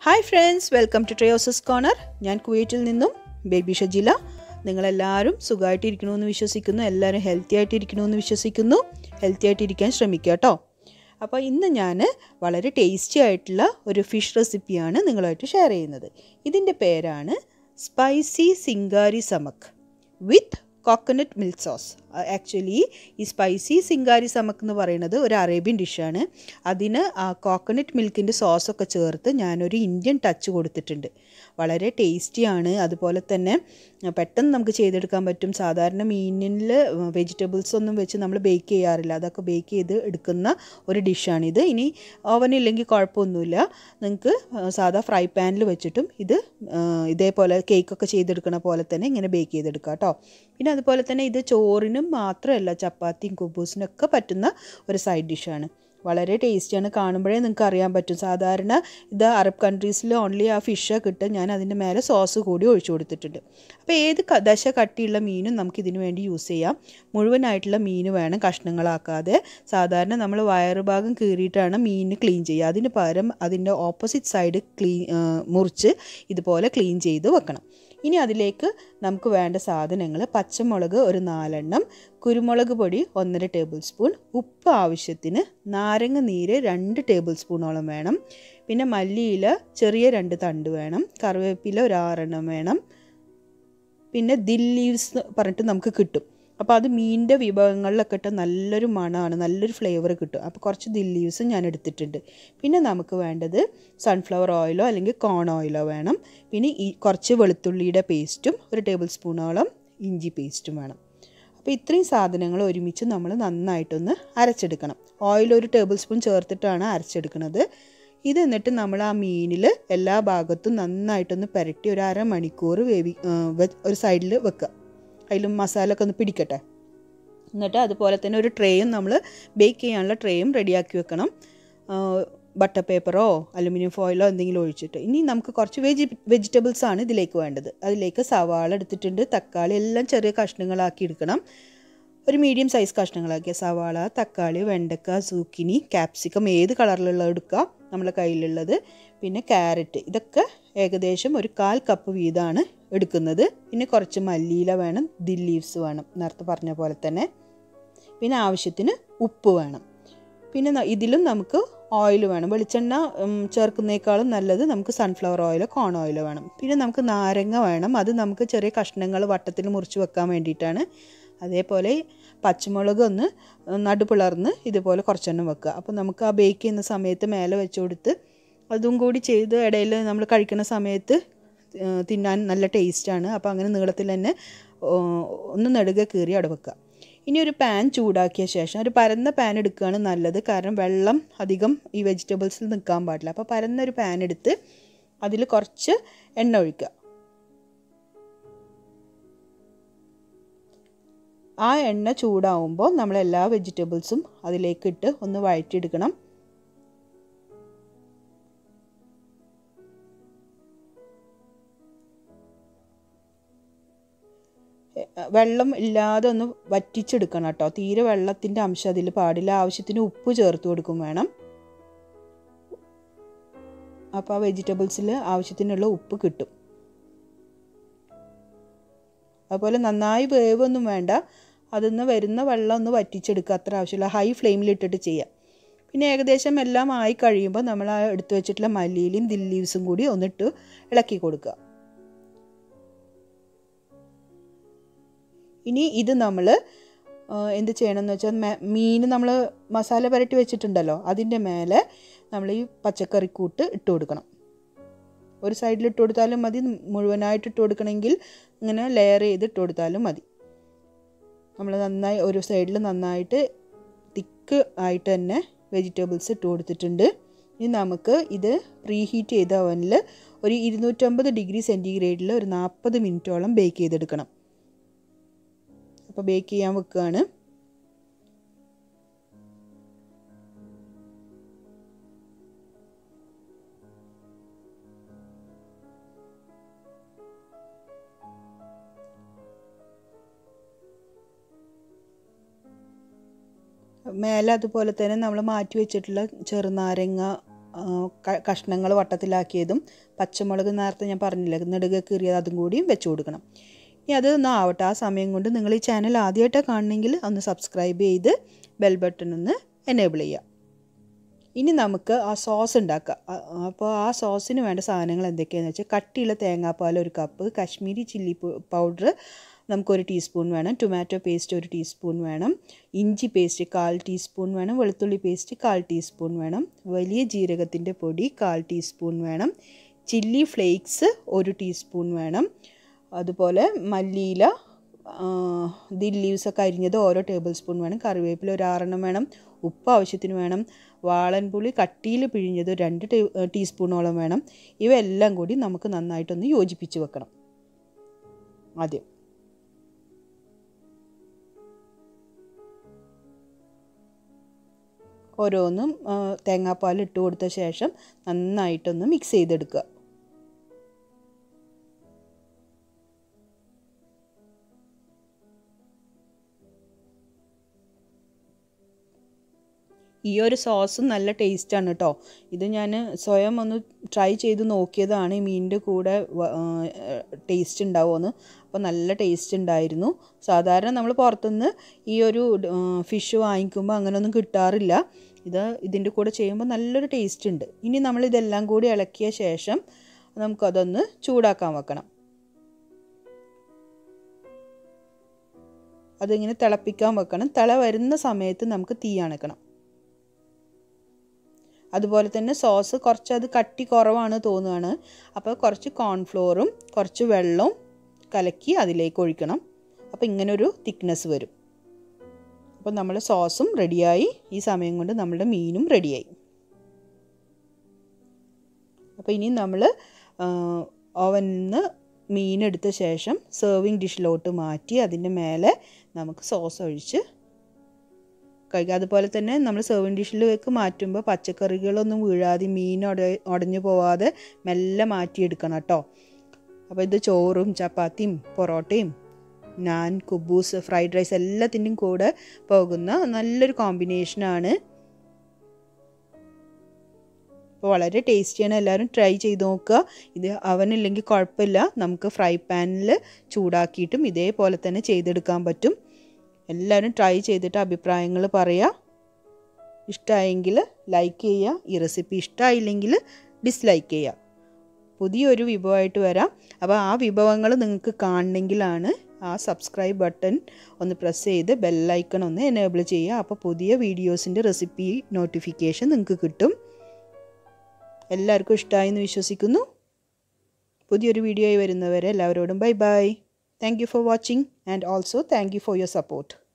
hi friends welcome to ട്രയോസസ് corner ഞാൻ കുവൈറ്റിൽ നിന്നും ബേബി ഷജില നിങ്ങളെല്ലാവരും സുഖമായിട്ടിരിക്കണമെന്ന് വിശ്വസിക്കുന്നു എല്ലാവരും ഹെൽത്തി ആയിട്ടിരിക്കണമെന്ന് വിശ്വസിക്കുന്നു ഹെൽത്തി ആയിട്ടിരിക്കാൻ ശ്രമിക്കുക കേട്ടോ അപ്പോൾ ഇന്ന് ഞാൻ വളരെ ടേസ്റ്റി ആയിട്ടുള്ള ഒരു ഫിഷ് റെസിപ്പിയാണ് നിങ്ങളുമായിട്ട് ഷെയർ ചെയ്യുന്നത് ഇതിൻ്റെ പേരാണ് സ്പൈസി സിംഗാരി സമക് with coconut milk sauce actually ഈ സ്പൈസി സിംഗാരി സമക്ക് എന്ന് പറയുന്നത് ഒരു അറേബ്യൻ ഡിഷാണ് അതിന് ആ കോക്കനട്ട് മിൽക്കിൻ്റെ സോസൊക്കെ ചേർത്ത് ഞാനൊരു ഇന്ത്യൻ ടച്ച് കൊടുത്തിട്ടുണ്ട് വളരെ ടേസ്റ്റിയാണ് അതുപോലെ തന്നെ പെട്ടെന്ന് നമുക്ക് ചെയ്തെടുക്കാൻ പറ്റും സാധാരണ മീനിൽ വെജിറ്റബിൾസ് ഒന്നും വെച്ച് നമ്മൾ ബേക്ക് ചെയ്യാറില്ല അതൊക്കെ ബേക്ക് ചെയ്ത് എടുക്കുന്ന ഒരു ഡിഷാണിത് ഇനി ഓവനില്ലെങ്കിൽ കുഴപ്പമൊന്നുമില്ല നിങ്ങൾക്ക് സാധാ ഫ്രൈ പാനിൽ വെച്ചിട്ടും ഇത് ഇതേപോലെ കേക്കൊക്കെ ചെയ്തെടുക്കണ പോലെ തന്നെ ഇങ്ങനെ ബേക്ക് ചെയ്തെടുക്കാം കേട്ടോ പിന്നെ അതുപോലെ തന്നെ ഇത് ചോറിനും മാത്രമല്ല ചപ്പാത്തിയും കുബൂസിനൊക്കെ പറ്റുന്ന ഒരു സൈഡ് ഡിഷാണ് വളരെ ടേസ്റ്റിയാണ് കാണുമ്പോഴേ നിങ്ങൾക്ക് അറിയാൻ പറ്റും സാധാരണ ഇത് അറബ് കൺട്രീസിൽ ഓൺലി ആ ഫിഷ് കിട്ടും ഞാൻ അതിൻ്റെ മേലെ സോസ് കൂടി ഒഴിച്ചു കൊടുത്തിട്ടുണ്ട് അപ്പോൾ ഏത് ദശ കട്ടിയുള്ള മീനും നമുക്ക് ഇതിനു വേണ്ടി യൂസ് ചെയ്യാം മുഴുവനായിട്ടുള്ള മീൻ വേണം കഷ്ണങ്ങളാക്കാതെ സാധാരണ നമ്മൾ വയറ് ഭാഗം കീറിയിട്ടാണ് മീൻ ക്ലീൻ ചെയ്യുക അതിന് പകരം അതിൻ്റെ ഓപ്പോസിറ്റ് സൈഡ് ക്ലീൻ മുറിച്ച് ഇതുപോലെ ക്ലീൻ ചെയ്ത് വെക്കണം ഇനി അതിലേക്ക് നമുക്ക് വേണ്ട സാധനങ്ങൾ പച്ചമുളക് ഒരു നാലെണ്ണം കുരുമുളക് പൊടി ഒന്നര ടേബിൾ സ്പൂൺ ഉപ്പ് ആവശ്യത്തിന് നാരങ്ങ നീര് രണ്ട് ടേബിൾ സ്പൂണോളം വേണം പിന്നെ മല്ലിയില ചെറിയ രണ്ട് തണ്ട് വേണം കറിവേപ്പില ഒരു ആറെണ്ണം വേണം പിന്നെ ദിൽ ലീവ്സ് പറഞ്ഞിട്ട് നമുക്ക് കിട്ടും അപ്പോൾ അത് മീനിൻ്റെ വിഭവങ്ങളിലൊക്കെ ഇട്ട നല്ലൊരു മണമാണ് നല്ലൊരു ഫ്ലേവർ കിട്ടും അപ്പോൾ കുറച്ച് ദിൽ ലീവ്സ് ഞാൻ എടുത്തിട്ടുണ്ട് പിന്നെ നമുക്ക് വേണ്ടത് സൺഫ്ലവർ ഓയിലോ അല്ലെങ്കിൽ കോൺ ഓയിലോ വേണം പിന്നെ ഈ കുറച്ച് വെളുത്തുള്ളിയുടെ പേസ്റ്റും ഒരു ടേബിൾ സ്പൂണോളം ഇഞ്ചി പേസ്റ്റും വേണം അപ്പോൾ ഇത്രയും സാധനങ്ങൾ ഒരുമിച്ച് നമ്മൾ നന്നായിട്ടൊന്ന് അരച്ചെടുക്കണം ഓയിൽ ഒരു ടേബിൾ സ്പൂൺ ചേർത്തിട്ടാണ് അരച്ചെടുക്കുന്നത് ഇത് എന്നിട്ട് നമ്മൾ ആ മീനിൽ എല്ലാ ഭാഗത്തും നന്നായിട്ടൊന്ന് പുരട്ടി ഒരു അരമണിക്കൂർ വേവി ഒരു സൈഡിൽ വെക്കുക അതിലും മസാല ഒക്കെ ഒന്ന് പിടിക്കട്ടെ എന്നിട്ട് അതുപോലെ തന്നെ ഒരു ട്രേയും നമ്മൾ ബേക്ക് ചെയ്യാനുള്ള ട്രേയും റെഡിയാക്കി വെക്കണം ബട്ടർ പേപ്പറോ അലുമിനിയം ഫോയിലോ എന്തെങ്കിലും ഒഴിച്ചിട്ട് ഇനി നമുക്ക് കുറച്ച് വെജി വെജിറ്റബിൾസ് ആണ് ഇതിലേക്ക് വേണ്ടത് അതിലേക്ക് സവാള എടുത്തിട്ടുണ്ട് തക്കാളി എല്ലാം ചെറിയ കഷ്ണങ്ങളാക്കി എടുക്കണം ഒരു മീഡിയം സൈസ് കഷ്ണങ്ങളാക്കിയ സവാള തക്കാളി വെണ്ടക്ക സൂക്കിനി ക്യാപ്സിക്കം ഏത് കളറിലുള്ള എടുക്കുക നമ്മളെ കയ്യിലുള്ളത് പിന്നെ ക്യാരറ്റ് ഇതൊക്കെ ഏകദേശം ഒരു കാൽ കപ്പ് വീതമാണ് എടുക്കുന്നത് പിന്നെ കുറച്ച് മല്ലിയില വേണം ദിൽ ലീവ്സ് വേണം നേരത്തെ പറഞ്ഞ പോലെ തന്നെ പിന്നെ ആവശ്യത്തിന് ഉപ്പ് വേണം പിന്നെ ഇതിലും നമുക്ക് ഓയിൽ വേണം വെളിച്ചെണ്ണ ചേർക്കുന്നേക്കാളും നല്ലത് നമുക്ക് സൺഫ്ലവർ ഓയിലോ കോൺ ഓയിലോ വേണം പിന്നെ നമുക്ക് നാരങ്ങ വേണം അത് നമുക്ക് ചെറിയ കഷ്ണങ്ങൾ വട്ടത്തിൽ മുറിച്ച് വെക്കാൻ വേണ്ടിയിട്ടാണ് അതേപോലെ പച്ചമുളക് ഒന്ന് നടുപിളർന്ന് ഇതുപോലെ കുറച്ചെണ്ണം വെക്കുക അപ്പോൾ നമുക്ക് ആ ബേക്ക് ചെയ്യുന്ന സമയത്ത് മേലെ വെച്ച് കൊടുത്ത് അതും കൂടി ചെയ്ത് ഇടയിൽ നമ്മൾ കഴിക്കുന്ന സമയത്ത് തിന്നാൻ നല്ല ടേസ്റ്റാണ് അപ്പോൾ അങ്ങനെ നീളത്തിൽ തന്നെ ഒന്ന് നെടുക കീറി അവിടെ വെക്കുക ഇനി ഒരു പാൻ ചൂടാക്കിയ ശേഷം ഒരു പരന്ന പാൻ എടുക്കുകയാണ് നല്ലത് കാരണം വെള്ളം അധികം ഈ വെജിറ്റബിൾസിൽ നിൽക്കാൻ പാടില്ല അപ്പോൾ പരന്ന ഒരു പാൻ എടുത്ത് അതിൽ കുറച്ച് എണ്ണ ഒഴിക്കുക ആ എണ്ണ ചൂടാവുമ്പോൾ നമ്മൾ എല്ലാ വെജിറ്റബിൾസും അതിലേക്ക് ഇട്ട് ഒന്ന് വഴറ്റിയെടുക്കണം വെള്ളം ഇല്ലാതെ ഒന്ന് വറ്റിച്ചെടുക്കണം കേട്ടോ തീരെ വെള്ളത്തിൻ്റെ അംശം അതിൽ പാടില്ല ആവശ്യത്തിന് ഉപ്പ് ചേർത്ത് കൊടുക്കും വേണം അപ്പോൾ ആ വെജിറ്റബിൾസിൽ ആവശ്യത്തിനുള്ള ഉപ്പ് കിട്ടും അതുപോലെ നന്നായി വേവൊന്നും വേണ്ട അതിന്ന് വരുന്ന വെള്ളം ഒന്ന് വറ്റിച്ചെടുക്കുക അത്ര ആവശ്യമില്ല ഹൈ ഫ്ലെയിമിലിട്ടിട്ട് ചെയ്യാം പിന്നെ ഏകദേശം എല്ലാം ആയി കഴിയുമ്പോൾ നമ്മൾ ആ എടുത്തു വെച്ചിട്ടുള്ള മല്ലിയിലും ദിൽ ലീവ്സും കൂടി ഒന്നിട്ട് ഇളക്കി കൊടുക്കുക ഇനി ഇത് നമ്മൾ എന്ത് ചെയ്യണമെന്ന് വെച്ചാൽ മീൻ നമ്മൾ മസാല പുരട്ടി വെച്ചിട്ടുണ്ടല്ലോ അതിൻ്റെ മേലെ നമ്മൾ ഈ പച്ചക്കറിക്കൂട്ട് ഇട്ട് കൊടുക്കണം ഒരു സൈഡിൽ ഇട്ട് കൊടുത്താലും മതി മുഴുവനായിട്ട് ഇട്ട് കൊടുക്കണമെങ്കിൽ ഇങ്ങനെ ലെയർ ചെയ്ത് ഇട്ട് കൊടുത്താലും മതി നമ്മൾ നന്നായി ഒരു സൈഡിൽ നന്നായിട്ട് തിക്ക് ആയിട്ട് തന്നെ വെജിറ്റബിൾസ് ഇട്ട് കൊടുത്തിട്ടുണ്ട് ഇനി നമുക്ക് ഇത് പ്രീ ഹീറ്റ് ചെയ്ത ഓവനിൽ ഒരു ഇരുന്നൂറ്റമ്പത് ഡിഗ്രി സെൻറ്റിഗ്രേഡിൽ ഒരു നാൽപ്പത് മിനിറ്റോളം ബേക്ക് ചെയ്തെടുക്കണം അപ്പോൾ ബേക്ക് ചെയ്യാൻ വെക്കുകയാണ് മേലെ അതുപോലെ തന്നെ നമ്മൾ മാറ്റി വെച്ചിട്ടുള്ള ചെറുനാരങ്ങ കഷ്ണങ്ങൾ വട്ടത്തിലാക്കിയതും പച്ചമുളക് നേരത്തെ ഞാൻ പറഞ്ഞില്ല നെടുക കീറിയത് അതും കൂടിയും വെച്ച് കൊടുക്കണം ഇനി അത് ഒന്ന് ആവട്ടെ ആ സമയം കൊണ്ട് നിങ്ങൾ ഈ ചാനൽ ആദ്യമായിട്ടാണ് കാണണമെങ്കിൽ ഒന്ന് സബ്സ്ക്രൈബ് ചെയ്ത് ബെൽ ബട്ടൺ ഒന്ന് എനേബിൾ ചെയ്യുക ഇനി നമുക്ക് ആ സോസ് ഉണ്ടാക്കാം അപ്പോൾ ആ സോസിന് വേണ്ട സാധനങ്ങൾ എന്തൊക്കെയാണെന്ന് വെച്ചാൽ കട്ടിയുള്ള തേങ്ങാപ്പാൽ ഒരു കപ്പ് കാശ്മീരി ചില്ലി പൗഡർ നമുക്കൊരു ടീസ്പൂൺ വേണം ടൊമാറ്റോ പേസ്റ്റ് ഒരു ടീസ്പൂൺ വേണം ഇഞ്ചി പേസ്റ്റ് കാൽ ടീസ്പൂൺ വേണം വെളുത്തുള്ളി പേസ്റ്റ് കാൽ ടീസ്പൂൺ വേണം വലിയ ജീരകത്തിൻ്റെ പൊടി കാൽ ടീസ്പൂൺ വേണം ചില്ലി ഫ്ലേക്സ് ഒരു ടീസ്പൂൺ വേണം അതുപോലെ മല്ലിയില ദിൽ ലീവ്സൊക്കെ അരിഞ്ഞത് ഓരോ ടേബിൾ സ്പൂൺ വേണം കറിവേപ്പില ഒരു ആറെണ്ണം വേണം ഉപ്പ് ആവശ്യത്തിന് വേണം വാളൻപുളി കട്ടിയിൽ പിഴിഞ്ഞത് രണ്ട് ടീ ടീസ്പൂണോളം വേണം ഇവയെല്ലാം കൂടി നമുക്ക് നന്നായിട്ടൊന്ന് യോജിപ്പിച്ച് വെക്കണം ആദ്യം ഓരോന്നും തേങ്ങാപ്പാൽ ഇട്ട് കൊടുത്ത ശേഷം നന്നായിട്ടൊന്ന് മിക്സ് ചെയ്തെടുക്കുക ഈ ഒരു സോസ് നല്ല ടേസ്റ്റാണ് കേട്ടോ ഇത് ഞാൻ സ്വയം ഒന്ന് ട്രൈ ചെയ്ത് നോക്കിയതാണ് ഈ മീനിൻ്റെ കൂടെ ടേസ്റ്റ് ഉണ്ടാവുമെന്ന് അപ്പോൾ നല്ല ടേസ്റ്റ് ഉണ്ടായിരുന്നു സാധാരണ നമ്മൾ പുറത്തുനിന്ന് ഈ ഒരു ഫിഷ് വാങ്ങിക്കുമ്പോൾ അങ്ങനെയൊന്നും കിട്ടാറില്ല ഇത് ഇതിൻ്റെ കൂടെ ചെയ്യുമ്പോൾ നല്ലൊരു ടേസ്റ്റ് ഉണ്ട് ഇനി നമ്മൾ ഇതെല്ലാം കൂടി ഇളക്കിയ ശേഷം നമുക്കതൊന്ന് ചൂടാക്കാൻ വെക്കണം അതിങ്ങനെ തിളപ്പിക്കാൻ വെക്കണം തിള വരുന്ന സമയത്ത് നമുക്ക് തീ അണക്കണം അതുപോലെ തന്നെ സോസ് കുറച്ച് അത് കട്ടി കുറവാണ് തോന്നുകയാണ് അപ്പോൾ കുറച്ച് കോൺഫ്ലോറും കുറച്ച് വെള്ളവും കലക്കി അതിലേക്ക് ഒഴിക്കണം അപ്പോൾ ഇങ്ങനൊരു തിക്നെസ് വരും അപ്പോൾ നമ്മുടെ സോസും റെഡിയായി ഈ സമയം കൊണ്ട് നമ്മുടെ മീനും റെഡിയായി അപ്പോൾ ഇനി നമ്മൾ ഓവനിൽ നിന്ന് മീൻ എടുത്ത ശേഷം സെർവിങ് ഡിഷിലോട്ട് മാറ്റി അതിൻ്റെ മേലെ നമുക്ക് സോസ് ഒഴിച്ച് കഴിക്കുക അതുപോലെ തന്നെ നമ്മൾ സെർവിങ് ഡിഷിലേക്ക് മാറ്റുമ്പോൾ പച്ചക്കറികളൊന്നും വീഴാതെ മീൻ ഉട ഉടഞ്ഞു പോവാതെ മെല്ലെ മാറ്റിയെടുക്കണം കേട്ടോ അപ്പോൾ ഇത് ചോറും ചപ്പാത്തിയും പൊറോട്ടയും നാൻ കുബൂസ് ഫ്രൈഡ് റൈസ് എല്ലാത്തിൻ്റെയും കൂടെ പോകുന്ന നല്ലൊരു കോമ്പിനേഷനാണ് അപ്പോൾ വളരെ ടേസ്റ്റിയാണ് എല്ലാവരും ട്രൈ ചെയ്ത് നോക്കുക ഇത് അവനില്ലെങ്കിൽ കുഴപ്പമില്ല നമുക്ക് ഫ്രൈ പാനിൽ ചൂടാക്കിയിട്ടും ഇതേപോലെ തന്നെ ചെയ്തെടുക്കാൻ പറ്റും എല്ലാവരും ട്രൈ ചെയ്തിട്ട് അഭിപ്രായങ്ങൾ പറയുക ഇഷ്ടമായെങ്കിൽ ലൈക്ക് ചെയ്യുക ഈ റെസിപ്പി ഇഷ്ടമായില്ലെങ്കിൽ ഡിസ്ലൈക്ക് ചെയ്യുക പുതിയൊരു വിഭവമായിട്ട് വരാം അപ്പോൾ ആ വിഭവങ്ങൾ നിങ്ങൾക്ക് കാണണമെങ്കിലാണ് ആ സബ്സ്ക്രൈബ് ബട്ടൺ ഒന്ന് പ്രസ് ചെയ്ത് ബെല്ലൈക്കൺ ഒന്ന് എനേബിൾ ചെയ്യുക അപ്പോൾ പുതിയ വീഡിയോസിൻ്റെ റെസിപ്പി നോട്ടിഫിക്കേഷൻ നിങ്ങൾക്ക് കിട്ടും എല്ലാവർക്കും ഇഷ്ടമായി എന്ന് വിശ്വസിക്കുന്നു പുതിയൊരു വീഡിയോ ആയി വരുന്നവരെ എല്ലാവരോടും bye bye thank you for watching and also thank you for your support